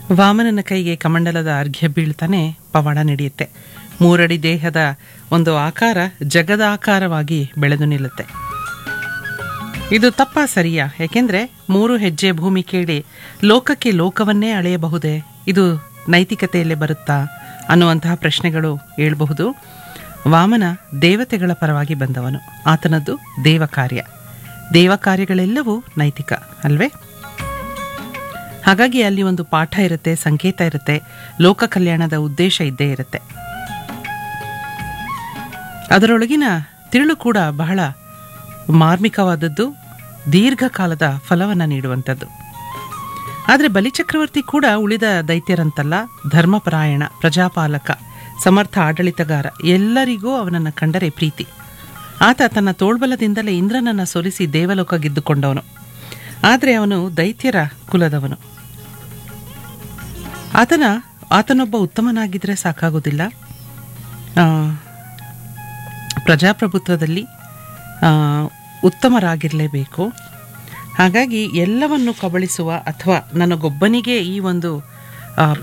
ವಾಮನನ ಕೈಗೆ ಕಮಂಡಲದ ಅರ್ಘ್ಯ ಬೀಳ್ತಾನೆ ಪವಾಡ ನಡೆಯುತ್ತೆ ಮೂರಡಿ ದೇಹದ ಒಂದು ಆಕಾರ ಜಗದಾಕಾರವಾಗಿ ಬೆಳೆದು ನಿಲ್ಲುತ್ತೆ ಇದು ತಪ್ಪ ಸರಿಯಾ ಯಾಕೆಂದ್ರೆ ಮೂರು ಹೆಜ್ಜೆ ಭೂಮಿ ಕೇಳಿ ಲೋಕಕ್ಕೆ ಲೋಕವನ್ನೇ ಅಳೆಯಬಹುದೇ ಇದು ನೈತಿಕತೆಯಲ್ಲೇ ಬರುತ್ತಾ ಅನ್ನುವಂತಹ ಪ್ರಶ್ನೆಗಳು ಏಳಬಹುದು ವಾಮನ ದೇವತೆಗಳ ಪರವಾಗಿ ಬಂದವನು ಆತನದ್ದು ದೇವ ಕಾರ್ಯ ದೇವ ಕಾರ್ಯಗಳೆಲ್ಲವೂ ನೈತಿಕ ಅಲ್ವೇ ಹಾಗಾಗಿ ಅಲ್ಲಿ ಒಂದು ಪಾಠ ಇರುತ್ತೆ ಸಂಕೇತ ಇರುತ್ತೆ ಲೋಕ ಕಲ್ಯಾಣದ ಉದ್ದೇಶ ಇದ್ದೇ ಇರುತ್ತೆ ಅದರೊಳಗಿನ ತಿರುಳು ಕೂಡ ಬಹಳ ಮಾರ್ಮಿಕವಾದದ್ದು ದೀರ್ಘಕಾಲದ ಫಲವನ್ನು ನೀಡುವಂಥದ್ದು ಆದರೆ ಬಲಿಚಕ್ರವರ್ತಿ ಕೂಡ ಉಳಿದ ದೈತ್ಯರಂತಲ್ಲ ಧರ್ಮಪರಾಯಣ ಪ್ರಜಾಪಾಲಕ ಸಮರ್ಥ ಆಡಳಿತಗಾರ ಎಲ್ಲರಿಗೂ ಅವನನ್ನು ಕಂಡರೆ ಪ್ರೀತಿ ಆತ ತನ್ನ ತೋಳ್ಬಲದಿಂದಲೇ ಇಂದ್ರನನ್ನು ಸೋಲಿಸಿ ದೇವಲೋಕ ಗೆದ್ದುಕೊಂಡವನು ಆದರೆ ಅವನು ದೈತ್ಯರ ಕುಲದವನು ಆತನ ಆತನೊಬ್ಬ ಉತ್ತಮನಾಗಿದ್ದರೆ ಸಾಕಾಗೋದಿಲ್ಲ ಆ, ಪ್ರಜಾಪ್ರಭುತ್ವದಲ್ಲಿ ಆ, ಉತ್ತಮರಾಗಿರಲೇಬೇಕು ಹಾಗಾಗಿ ಎಲ್ಲವನ್ನು ಕಬಳಿಸುವ ಅಥವಾ ನನಗೊಬ್ಬನಿಗೆ ಈ ಒಂದು ಆ,